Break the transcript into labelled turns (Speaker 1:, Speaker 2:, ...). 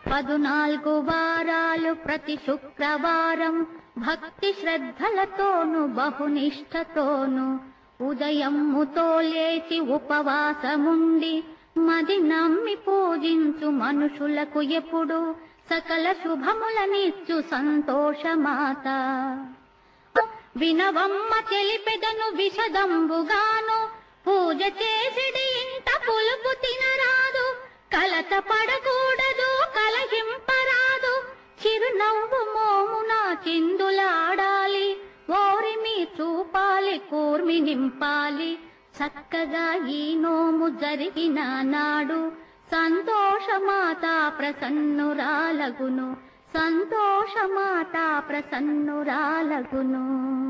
Speaker 1: పదునాలుగు వారాలు ప్రతి శుక్రవారం భక్తి శ్రద్ధలతోను బహునిష్టతోను ఉదయముతో లేచి ఉపవాసముండి మది నమ్మి పూజించు మనుషులకు ఎప్పుడు సకల శుభములనిచ్చు సంతోషమాత వినవమ్మ తెలిపెదను విషదంబుగాను పూజ చేసిడి ఇంట పులుపు తినరాదు కలత పడకూడదు కలహింపరాదు చిరునవ్వు మోమున చిందులాడాలి ఓరిమి చూపాలి కూర్మి నింపాలి చక్కగా ఈ నోము జరిగిన నాడు సంతోషమాత ప్రసన్నురాలగును సంతోషమాత ప్రసన్నురాలగును